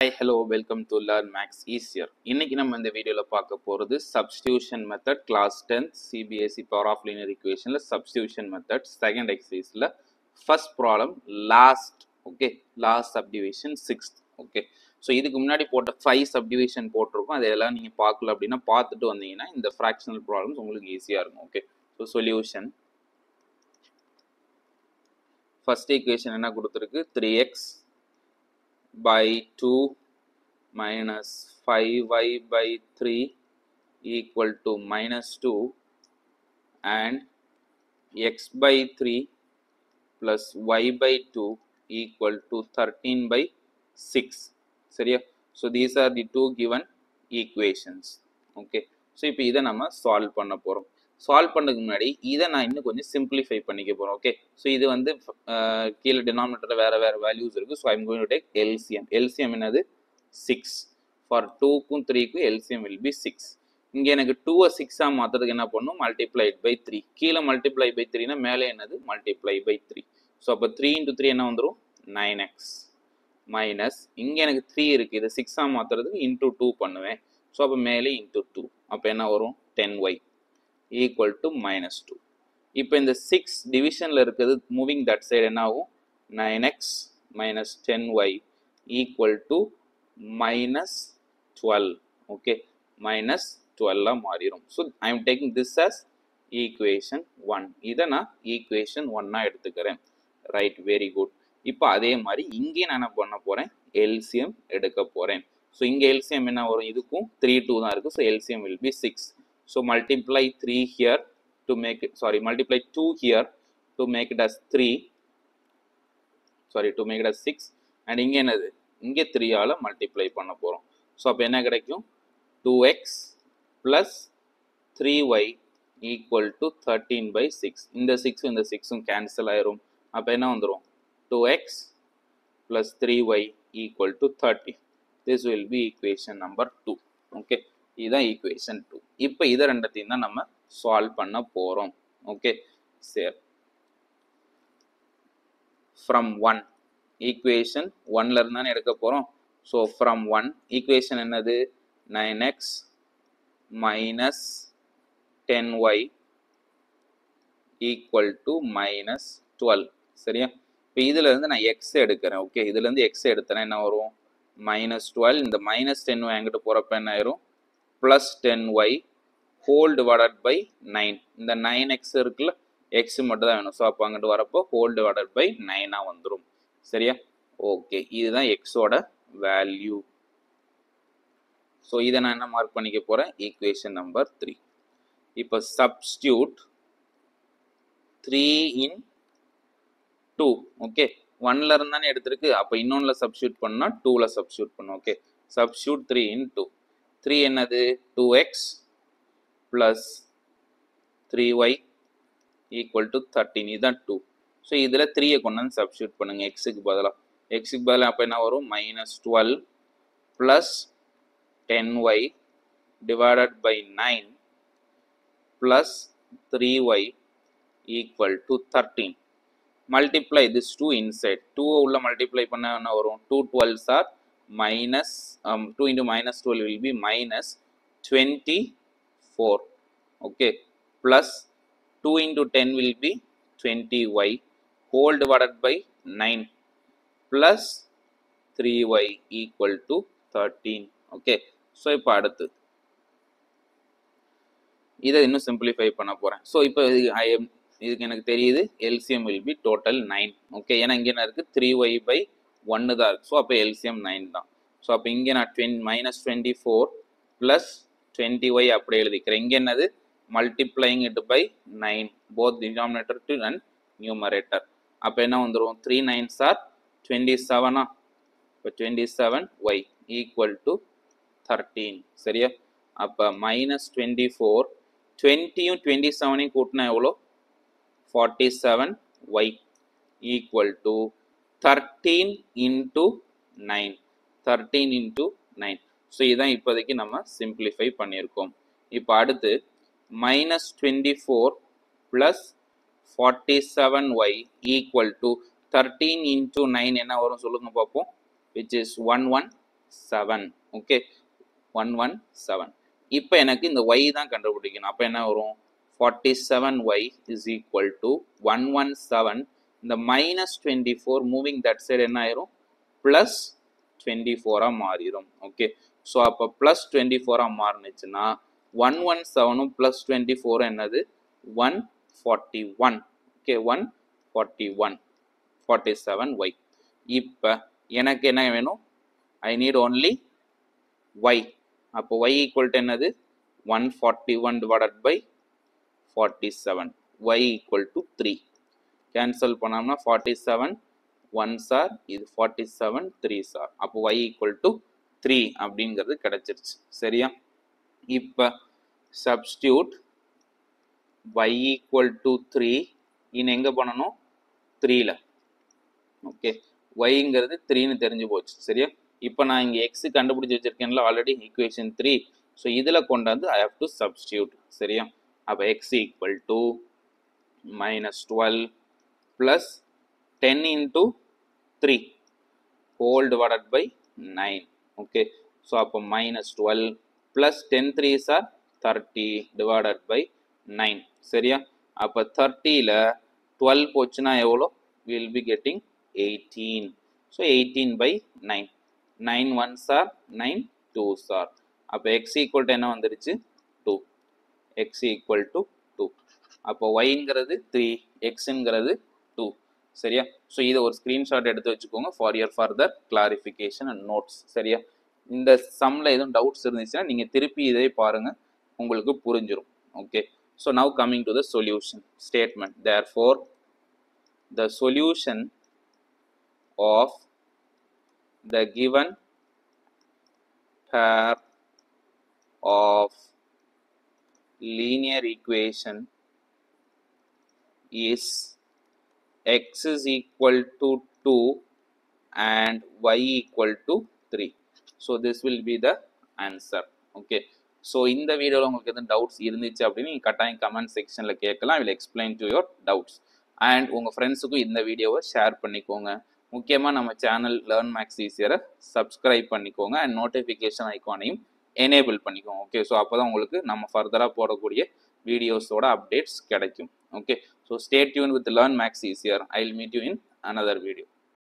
high hello welcome to learn maths easier இன்னைக்கு நம்ம இந்த வீடியோவில் பார்க்க போகிறது substitution method class tenth CBSE power of linear இக்குவேஷனில் சப்ஸ்டியூஷன் மெத்தட் செகண்ட் எக்ஸசைஸில் first problem last okay last subdivision sixth okay so இதுக்கு முன்னாடி போட்ட ஃபைவ் சப்டிவிஷன் போட்டிருக்கோம் அதெல்லாம் நீங்கள் பார்க்கல அப்படின்னா பார்த்துட்டு வந்தீங்கன்னா இந்த ஃப்ராக்ஷனல் ப்ராப்ளம்ஸ் உங்களுக்கு ஈஸியாக இருக்கும் okay so solution first equation என்ன கொடுத்துருக்கு three X by 2 minus 5y by 3 equal to minus 2 and x by 3 plus y by 2 equal to 13 by 6 சரியா so these are the two given equations okay so இப்போ இதை நம்ம solve பண்ண போகிறோம் solve பண்ணதுக்கு முன்னாடி இதை நான் இன்னும் கொஞ்சம் சிம்பிளிஃபை பண்ணிக்க போகிறோம் ஓகே ஸோ இது வந்து அஹ், கீழே டினாமினேட்டரில் வேறு வேறு வேல்யூஸ் இருக்குது so I'm going to take LCM LCM என்னது சிக்ஸ் ஃபார் டூக்கும் த்ரீக்கும் எல்சிஎம் வில் பி சிக்ஸ் இங்கே எனக்கு டூவை சிக்ஸாக மாற்றுறதுக்கு என்ன பண்ணும் மல்டிப்ளைட் பை த்ரீ கீழே மல்டிப்ளை பை த்ரீனா மேலே என்னது மல்டிப்ளை பை த்ரீ ஸோ அப்போ த்ரீ இன்ட்டு த்ரீ என்ன வந்துடும் நைன் எக்ஸ் மைனஸ் இங்கே எனக்கு த்ரீ இருக்குது இதை சிக்ஸாக மாற்றுறதுக்கு இன்டூ டூ பண்ணுவேன் ஸோ அப்போ மேலே இன்டூ டூ அப்போ என்ன வரும் ten Y equal to minus two இப்போ இந்த சிக்ஸ் டிவிஷனில் இருக்கிறது மூவிங் தட் சைடு என்ன ஆகும் nine X minus ten Y equal to minus twelve okay minus டுவெல்லாக மாறிடும் so I am taking this as equation one இதை நான் ஈக்குவேஷன் ஒன்னாக எடுத்துக்கிறேன் ரைட் வெரி குட் இப்போ அதே மாதிரி இங்கே நான் என்ன பண்ண போகிறேன் எல்சிஎம் எடுக்க போகிறேன் ஸோ இங்கே எல்சிஎம் என்ன வரும் இதுக்கும் த்ரீ டூ தான் இருக்குது so LCM will be six so multiply three here to make it sorry multiply two here to make it as three sorry to make it as six and இங்கே என்னது இங்கே த்ரீயால் multiply பண்ண போகிறோம் so அப்போ என்ன கிடைக்கும் two X plus three Y equal to thirteen by six இந்த சிக்ஸும் இந்த சிக்ஸும் கேன்சல் ஆயிரும் அப்போ என்ன வந்துடும் two X plus three Y equal to thirty this will be equation number two okay இதுதான் ஈக்குவேஷன் டூ இப்போ இதை ரெண்டத்தையும் தான் நம்ம சால்வ் பண்ண போகிறோம் ஓகே சரி ஃப்ரம் ஒன் ஈக்குவேஷன் ஒன்ல இருந்து தானே எடுக்க போகிறோம் ஸோ ஃப்ரம் ஒன் ஈக்குவேஷன் என்னது nine X minus ten Y equal to minus twelve சரியா இப்போ இதுல இருந்து நான் எக்ஸ் எடுக்கிறேன் ஓகே இதுல இருந்து எக்ஸ் எடுத்தேன்னா என்ன வரும் மைனஸ் டுவெல் இந்த மைனஸ் டென் ஒய் அங்கிட்டு போகிறப்ப என்ன ஆயிரும் plus ten y whole divided by nine இந்த நைன் எக்ஸ் இருக்குல்ல எக்ஸ் மட்டும் தான் வேணும் ஸோ அப்போ அங்கிட்டு வரப்போ ஹோல் டிவைடட் பை நைனாக வந்துடும் சரியா ஓகே இதுதான் எக்ஸோட வேல்யூ ஸோ இதை நான் என்ன மார்க் பண்ணிக்க போகிறேன் ஈக்குவேஷன் நம்பர் த்ரீ இப்போ substitute three in two okay ஒன்ல இருந்து தானே எடுத்திருக்கு அப்போ இன்னொன்னுல சப்ஸ்டியூட் பண்ணா டூல சப்ஸ்டியூட் பண்ணும் okay substitute three in two three என்னது two X plus three Y equal to thirteen இதுதான் டூ ஸோ இதில் த்ரீயை கொண்டு வந்து சப்ஸ்டியூட் பண்ணுங்க எக்ஸுக்கு பதிலாக எக்ஸுக்கு பதிலாக அப்போ என்ன வரும் minus twelve plus ten y divided by nine plus three Y equal to thirteen multiply this two inside two உள்ள மல்டிப்ளை பண்ண என்ன வரும் two twelves or minus two into minus twelve will be minus twenty four okay plus two into ten will be twenty y whole divided by nine plus three Y equal to thirteen okay so இப்போ அடுத்து இதை இன்னும் simplify பண்ண போகிறேன் so இப்போ I am இதுக்கு எனக்கு தெரியுது LCM will be total nine okay ஏன்னா இங்கே என்ன இருக்குது த்ரீ ஒய் பை ஒன்று தான் இருக்குது ஸோ அப்போ எல்சிஎம் நைன் தான் ஸோ அப்போ இங்கே நான் டுவென் minus twenty four plus twenty y அப்படியே எழுதிக்கிறேன் இங்கே என்னது multiplying it by nine both denominator to and numerator அப்போ என்ன வந்துடும் த்ரீ நைன்ஸ் ஆர் டுவெண்ட்டி செவனா இப்போ twenty seven y equal to thirteen சரியா அப்போ மைனஸ் டுவெண்ட்டி ஃபோர் டுவெண்ட்டியும் டுவெண்ட்டி செவனையும் கூட்டினா எவ்வளோ forty seven y equal to thirteen into nine thirteen into nine so இதான் இப்போதைக்கு நம்ம சிம்பிளிஃபை பண்ணியிருக்கோம் இப்போ அடுத்து minus twenty four plus forty seven y equal to thirteen into nine என்ன வரும் சொல்லுங்க பார்ப்போம் which is one one seven okay one one seven இப்போ எனக்கு இந்த ஒய் தான் கண்டுபிடிக்கணும் அப்போ என்ன வரும் forty seven y is equal to one one seven இந்த minus twenty four moving that side என்ன ஆயிரும் ப்ளஸ் டுவெண்ட்டி ஃபோராக மாறிடும் ஓகே ஸோ அப்போ ப்ளஸ் டுவெண்ட்டி ஃபோராக மாறினுச்சுன்னா ஒன் ஒன் செவனும் ப்ளஸ் டுவெண்ட்டி ஃபோரும் என்னது one forty one okay one forty one forty seven y இப்போ எனக்கு என்ன வேணும் ஐ நீட் ஓன்லி ஒய் அப்போ ஒய் ஈக்குவல் டு என்னது one forty one divided by forty seven y equal to three cancel பண்ணோம்னா forty seven one sir இது forty seven three sir அப்போ y equal to three அப்படிங்கிறது கிடைச்சிருச்சு சரியா இப்போ substitute y equal to three இன்னும் எங்கே பண்ணணும் த்ரீல ஓகே ஒய்ங்கிறது த்ரீன்னு தெரிஞ்சு போச்சு சரியா இப்போ நான் இங்கே எக்ஸ் கண்டுபிடிச்சி வச்சிருக்கேன்ல ஆல்ரெடி ஈக்குவேஷன் த்ரீ ஸோ இதில் கொண்டாந்து ஐ ஹவ் டு சப்ஸ்டியூட் சரியா அப்போ x equal to minus twelve plus ten into three whole divided by nine okay so அப்போ minus twelve plus ten three sir thirty divided by nine சரியா அப்போ தேர்ட்டியில் twelve போச்சுன்னா எவ்வளோ will be getting eighteen so eighteen by nine nine one sir nine two sir அப்போ x equal to என்ன வந்துருச்சு two X equal to two அப்போ ஒய்ங்கிறது த்ரீ எக்ஸுங்கிறது டூ சரியா ஸோ இதை ஒரு ஸ்க்ரீன்ஷாட் எடுத்து வச்சுக்கோங்க for your further clarification and notes சரியா இந்த சம்மில் எதுவும் டவுட்ஸ் இருந்துச்சுன்னா நீங்கள் திருப்பி இதே பாருங்கள் உங்களுக்கு புரிஞ்சிடும் okay so now coming to the solution statement therefore the solution of the given pair of linear equation is x is equal to 2 and y equal to 3 so this will be the answer okay so இந்த வீடியோவில் உங்களுக்கு எதுவும் doubts இருந்துச்சு அப்படின்னு நீங்கள் கட்டாயம் comment செக்ஷனில் கேட்கலாம் will explain to your doubts அண்ட் உங்கள் ஃப்ரெண்ட்ஸுக்கும் இந்த வீடியோவை ஷேர் பண்ணிக்கோங்க முக்கியமாக நம்ம சேனல் லேர்ன் மேக்ஸ் ஈஸியரை சப்ஸ்கிரைப் பண்ணிக்கோங்க அண்ட் நோட்டிஃபிகேஷன் ஐக்கானையும் எனேபிள் பண்ணிக்கோங்க ஓகே ஸோ அப்போ தான் உங்களுக்கு நம்ம ஃபர்தராக போடக்கூடிய வீடியோஸோட அப்டேட்ஸ் கிடைக்கும் okay so stay tune with Learn maths Easier I will meet you in another video